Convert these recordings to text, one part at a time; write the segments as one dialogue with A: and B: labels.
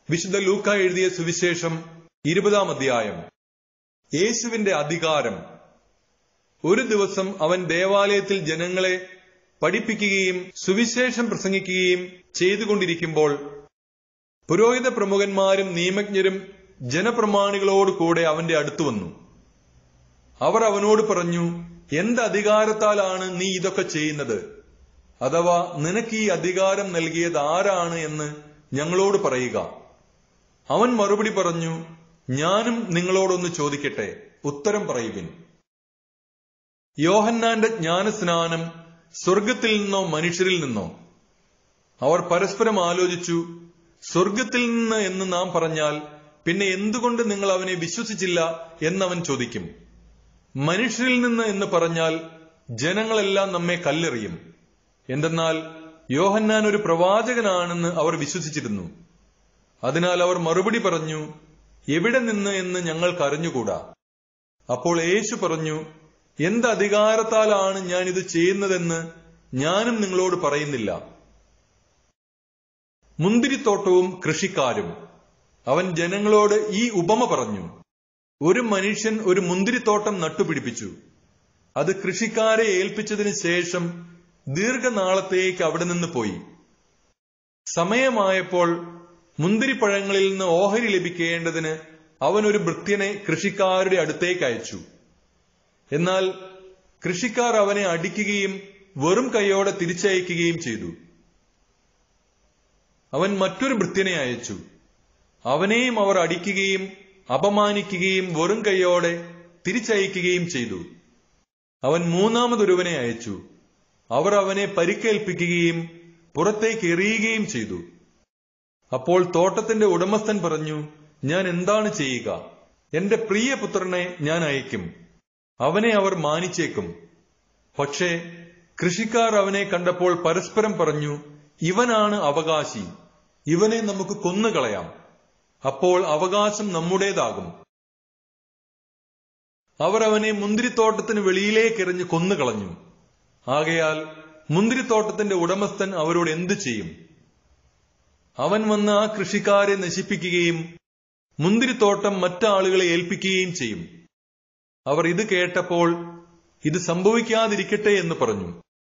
A: വിശുദ്ധ ലൂക്ക എഴുതിയ സുവിശേഷം ഇരുപതാം അധ്യായം യേശുവിന്റെ അധികാരം ഒരു ദിവസം അവൻ ദേവാലയത്തിൽ ജനങ്ങളെ പഠിപ്പിക്കുകയും സുവിശേഷം പ്രസംഗിക്കുകയും ചെയ്തുകൊണ്ടിരിക്കുമ്പോൾ പുരോഹിത പ്രമുഖന്മാരും നിയമജ്ഞരും ജനപ്രമാണികളോട് കൂടെ അവന്റെ അടുത്തു വന്നു അവർ അവനോട് പറഞ്ഞു എന്ത് അധികാരത്താലാണ് നീ ഇതൊക്കെ ചെയ്യുന്നത് അഥവാ നിനക്ക് ഈ അധികാരം നൽകിയത് ആരാണ് എന്ന് ഞങ്ങളോട് പറയുക അവൻ മറുപടി പറഞ്ഞു ഞാനും നിങ്ങളോടൊന്ന് ചോദിക്കട്ടെ ഉത്തരം പറയുവിൻ യോഹന്നാന്റെ ജ്ഞാനസ്നാനം സ്വർഗത്തിൽ നിന്നോ മനുഷ്യരിൽ നിന്നോ അവർ പരസ്പരം ആലോചിച്ചു സ്വർഗത്തിൽ നിന്ന് എന്ന് നാം പറഞ്ഞാൽ പിന്നെ എന്തുകൊണ്ട് നിങ്ങൾ അവനെ വിശ്വസിച്ചില്ല എന്നവൻ ചോദിക്കും മനുഷ്യരിൽ നിന്ന് എന്ന് പറഞ്ഞാൽ ജനങ്ങളെല്ലാം നമ്മെ കല്ലെറിയും എന്തെന്നാൽ യോഹന്നാൻ ഒരു പ്രവാചകനാണെന്ന് അവർ വിശ്വസിച്ചിരുന്നു അതിനാൽ അവർ മറുപടി പറഞ്ഞു എവിടെ നിന്ന് എന്ന് ഞങ്ങൾക്ക് അറിഞ്ഞുകൂടാ അപ്പോൾ യേശു പറഞ്ഞു എന്ത് അധികാരത്താലാണ് ഞാൻ ഇത് ചെയ്യുന്നതെന്ന് ഞാനും നിങ്ങളോട് പറയുന്നില്ല മുന്തിരിത്തോട്ടവും കൃഷിക്കാരും അവൻ ജനങ്ങളോട് ഈ ഉപമ പറഞ്ഞു ഒരു മനുഷ്യൻ ഒരു മുന്തിരിത്തോട്ടം നട്ടുപിടിപ്പിച്ചു അത് കൃഷിക്കാരെ ഏൽപ്പിച്ചതിന് ശേഷം ദീർഘനാളത്തേക്ക് അവിടെ നിന്ന് പോയി സമയമായപ്പോൾ മുന്തിരിപ്പഴങ്ങളിൽ നിന്ന് ഓഹരി ലഭിക്കേണ്ടതിന് അവൻ ഒരു ഭൃത്യനെ കൃഷിക്കാരുടെ അടുത്തേക്ക് അയച്ചു എന്നാൽ കൃഷിക്കാർ അവനെ അടിക്കുകയും വെറും കൈയോടെ തിരിച്ചയക്കുകയും ചെയ്തു അവൻ മറ്റൊരു ഭൃത്യനെ അയച്ചു അവനെയും അവർ അടിക്കുകയും അപമാനിക്കുകയും വെറും കൈയോടെ തിരിച്ചയക്കുകയും ചെയ്തു അവൻ മൂന്നാമതൊരുവനെ അയച്ചു അവർ അവനെ പരിക്കേൽപ്പിക്കുകയും പുറത്തേക്ക് എറിയുകയും ചെയ്തു അപ്പോൾ തോട്ടത്തിന്റെ ഉടമസ്ഥൻ പറഞ്ഞു ഞാൻ എന്താണ് ചെയ്യുക എന്റെ പ്രിയ പുത്രനെ ഞാൻ അയക്കും അവനെ അവർ മാനിച്ചേക്കും പക്ഷേ കൃഷിക്കാർ അവനെ കണ്ടപ്പോൾ പരസ്പരം പറഞ്ഞു ഇവനാണ് അവകാശി ഇവനെ നമുക്ക് കൊന്നുകളയാം അപ്പോൾ അവകാശം നമ്മുടേതാകും അവർ അവനെ മുന്തിരിത്തോട്ടത്തിന് വെളിയിലേക്കെറിഞ്ഞ് കൊന്നുകളഞ്ഞു ആകയാൽ മുന്തിരിത്തോട്ടത്തിന്റെ ഉടമസ്ഥൻ അവരോട് എന്തു ചെയ്യും അവൻ വന്ന് ആ കൃഷിക്കാരെ നശിപ്പിക്കുകയും മുന്തിരിത്തോട്ടം മറ്റാളുകളെ ഏൽപ്പിക്കുകയും ചെയ്യും അവർ ഇത് കേട്ടപ്പോൾ ഇത് സംഭവിക്കാതിരിക്കട്ടെ എന്ന് പറഞ്ഞു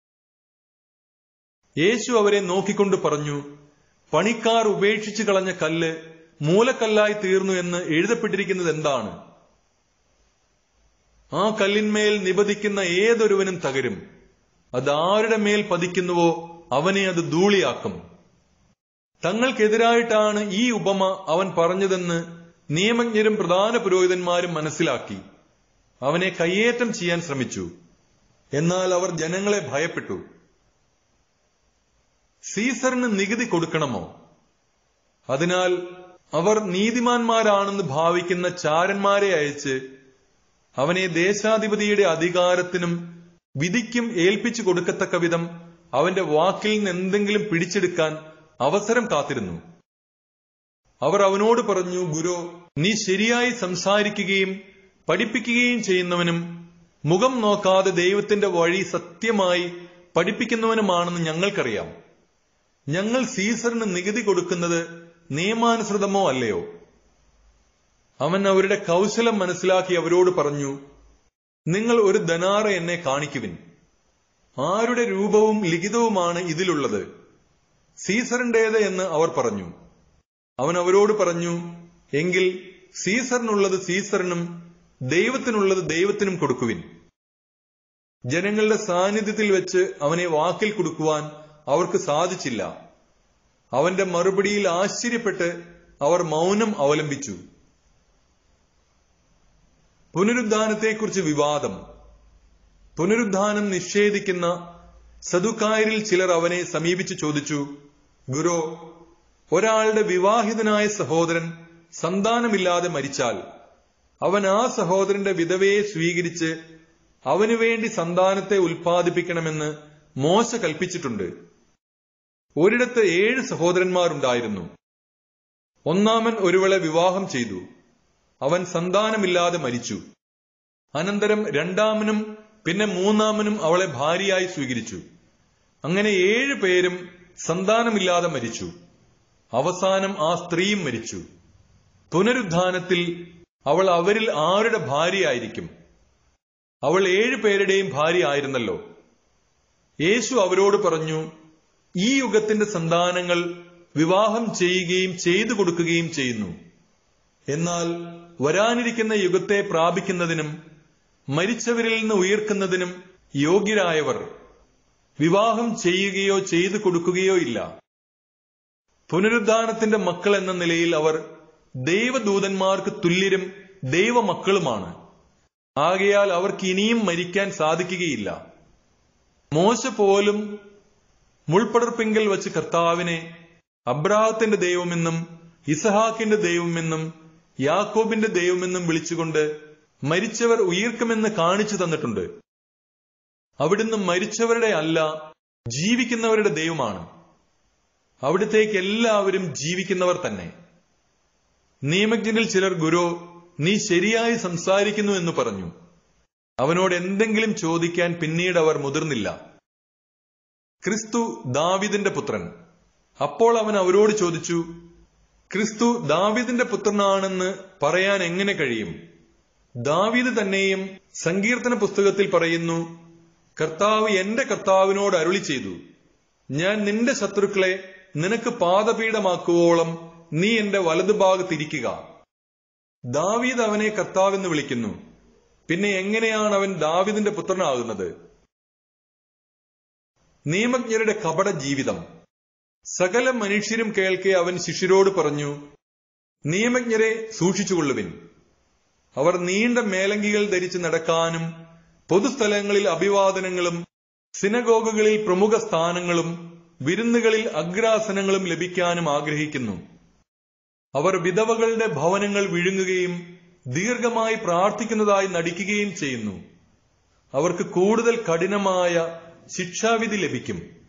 A: യേശു അവരെ നോക്കിക്കൊണ്ട് പറഞ്ഞു പണിക്കാർ ഉപേക്ഷിച്ചു കളഞ്ഞ കല്ല് മൂലക്കല്ലായി തീർന്നു എന്ന് എഴുതപ്പെട്ടിരിക്കുന്നത് എന്താണ് ആ കല്ലിന്മേൽ നിബദിക്കുന്ന ഏതൊരുവനും തകരും അത് ആരുടെ മേൽ പതിക്കുന്നുവോ അവനെ അത് ധൂളിയാക്കും തങ്ങൾക്കെതിരായിട്ടാണ് ഈ ഉപമ അവൻ പറഞ്ഞതെന്ന് നിയമജ്ഞരും പ്രധാന പുരോഹിതന്മാരും മനസ്സിലാക്കി അവനെ കയ്യേറ്റം ചെയ്യാൻ ശ്രമിച്ചു എന്നാൽ അവർ ജനങ്ങളെ ഭയപ്പെട്ടു സീസറിന് നികുതി കൊടുക്കണമോ അതിനാൽ അവർ നീതിമാന്മാരാണെന്ന് ഭാവിക്കുന്ന ചാരന്മാരെ അയച്ച് അവനെ ദേശാധിപതിയുടെ അധികാരത്തിനും വിധിക്കും ഏൽപ്പിച്ചു കൊടുക്കത്തക്ക വിധം അവന്റെ വാക്കിൽ നിന്ന് എന്തെങ്കിലും പിടിച്ചെടുക്കാൻ അവസരം കാത്തിരുന്നു അവർ അവനോട് പറഞ്ഞു ഗുരു നീ ശരിയായി സംസാരിക്കുകയും പഠിപ്പിക്കുകയും ചെയ്യുന്നവനും മുഖം നോക്കാതെ ദൈവത്തിന്റെ വഴി സത്യമായി പഠിപ്പിക്കുന്നവനുമാണെന്ന് ഞങ്ങൾക്കറിയാം ഞങ്ങൾ സീസറിന് നികുതി കൊടുക്കുന്നത് നിയമാനുസൃതമോ അല്ലയോ അവൻ അവരുടെ കൗശലം മനസ്സിലാക്കി അവരോട് പറഞ്ഞു നിങ്ങൾ ഒരു ധനാറ എന്നെ കാണിക്കുവിൻ ആരുടെ രൂപവും ലിഖിതവുമാണ് ഇതിലുള്ളത് സീസറിന്റേത് എന്ന് അവർ പറഞ്ഞു അവൻ അവരോട് പറഞ്ഞു എങ്കിൽ സീസറിനുള്ളത് സീസറിനും ദൈവത്തിനുള്ളത് ദൈവത്തിനും കൊടുക്കുവിൻ ജനങ്ങളുടെ സാന്നിധ്യത്തിൽ വെച്ച് അവനെ വാക്കിൽ കൊടുക്കുവാൻ അവർക്ക് സാധിച്ചില്ല അവന്റെ മറുപടിയിൽ ആശ്ചര്യപ്പെട്ട് അവർ മൗനം അവലംബിച്ചു പുനരുദ്ധാനത്തെക്കുറിച്ച് വിവാദം പുനരുദ്ധാനം നിഷേധിക്കുന്ന സദുക്കായരിൽ ചിലർ അവനെ സമീപിച്ചു ചോദിച്ചു ഗുരു ഒരാളുടെ വിവാഹിതനായ സഹോദരൻ സന്താനമില്ലാതെ മരിച്ചാൽ അവൻ ആ സഹോദരന്റെ വിധവയെ സ്വീകരിച്ച് അവനു വേണ്ടി സന്താനത്തെ ഉൽപ്പാദിപ്പിക്കണമെന്ന് മോശ കൽപ്പിച്ചിട്ടുണ്ട് ഒരിടത്ത് ഏഴ് സഹോദരന്മാരുണ്ടായിരുന്നു ഒന്നാമൻ ഒരുവളെ വിവാഹം ചെയ്തു അവൻ സന്താനമില്ലാതെ മരിച്ചു അനന്തരം രണ്ടാമനും പിന്നെ മൂന്നാമനും അവളെ ഭാര്യയായി സ്വീകരിച്ചു അങ്ങനെ ഏഴ് പേരും സന്താനമില്ലാതെ മരിച്ചു അവസാനം ആ സ്ത്രീയും മരിച്ചു പുനരുദ്ധാനത്തിൽ അവൾ അവരിൽ ആരുടെ ഭാര്യയായിരിക്കും അവൾ ഏഴു പേരുടെയും ഭാര്യ ആയിരുന്നല്ലോ യേശു അവരോട് പറഞ്ഞു ഈ യുഗത്തിന്റെ സന്താനങ്ങൾ വിവാഹം ചെയ്യുകയും ചെയ്തു കൊടുക്കുകയും ചെയ്യുന്നു എന്നാൽ വരാനിരിക്കുന്ന യുഗത്തെ പ്രാപിക്കുന്നതിനും മരിച്ചവരിൽ നിന്ന് ഉയർക്കുന്നതിനും യോഗ്യരായവർ വിവാഹം ചെയ്യുകയോ ചെയ്തു കൊടുക്കുകയോ ഇല്ല പുനരുദ്ധാനത്തിന്റെ മക്കൾ എന്ന നിലയിൽ അവർ ദൈവദൂതന്മാർക്ക് തുല്യരും ദൈവമക്കളുമാണ് ആകയാൽ അവർക്ക് ഇനിയും മരിക്കാൻ സാധിക്കുകയില്ല മോശ പോലും മുൾപ്പടർപ്പിങ്കൽ വച്ച് കർത്താവിനെ അബ്രാഹത്തിന്റെ ദൈവമെന്നും ഇസഹാക്കിന്റെ ദൈവമെന്നും യാക്കോബിന്റെ ദൈവമെന്നും വിളിച്ചുകൊണ്ട് മരിച്ചവർ ഉയർക്കുമെന്ന് കാണിച്ചു തന്നിട്ടുണ്ട് അവിടുന്ന് മരിച്ചവരുടെ അല്ല ജീവിക്കുന്നവരുടെ ദൈവമാണ് അവിടത്തേക്ക് എല്ലാവരും ജീവിക്കുന്നവർ തന്നെ നിയമജ്ഞനിൽ ചിലർ ഗുരു നീ ശരിയായി സംസാരിക്കുന്നു എന്ന് പറഞ്ഞു അവനോട് എന്തെങ്കിലും ചോദിക്കാൻ പിന്നീട് അവർ മുതിർന്നില്ല ക്രിസ്തു ദാവിദിന്റെ പുത്രൻ അപ്പോൾ അവൻ അവരോട് ചോദിച്ചു ക്രിസ്തു ദാവിദിന്റെ പുത്രനാണെന്ന് പറയാൻ എങ്ങനെ കഴിയും ദാവീദ് തന്നെയും സങ്കീർത്തന പുസ്തകത്തിൽ പറയുന്നു കർത്താവ് എന്റെ കർത്താവിനോട് അരുളി ചെയ്തു ഞാൻ നിന്റെ ശത്രുക്കളെ നിനക്ക് പാദപീഠമാക്കുവോളം നീ എന്റെ വലതുഭാഗത്തിരിക്കുക ദാവീദ് അവനെ കർത്താവെന്ന് വിളിക്കുന്നു പിന്നെ എങ്ങനെയാണ് അവൻ ദാവിദിന്റെ പുത്രനാകുന്നത് നിയമജ്ഞരുടെ കപട ജീവിതം സകല മനുഷ്യരും കേൾക്കെ അവൻ ശിഷ്യരോട് പറഞ്ഞു നിയമജ്ഞരെ സൂക്ഷിച്ചുകൊള്ളുവിൻ അവർ നീണ്ട മേലങ്കികൾ ധരിച്ച് നടക്കാനും പൊതുസ്ഥലങ്ങളിൽ അഭിവാദനങ്ങളും സിനഗോഗുകളിൽ പ്രമുഖ സ്ഥാനങ്ങളും വിരുന്നുകളിൽ അഗ്രാസനങ്ങളും ലഭിക്കാനും ആഗ്രഹിക്കുന്നു അവർ വിധവകളുടെ ഭവനങ്ങൾ വിഴുങ്ങുകയും ദീർഘമായി പ്രാർത്ഥിക്കുന്നതായി നടിക്കുകയും ചെയ്യുന്നു അവർക്ക് കൂടുതൽ കഠിനമായ ശിക്ഷാവിധി ലഭിക്കും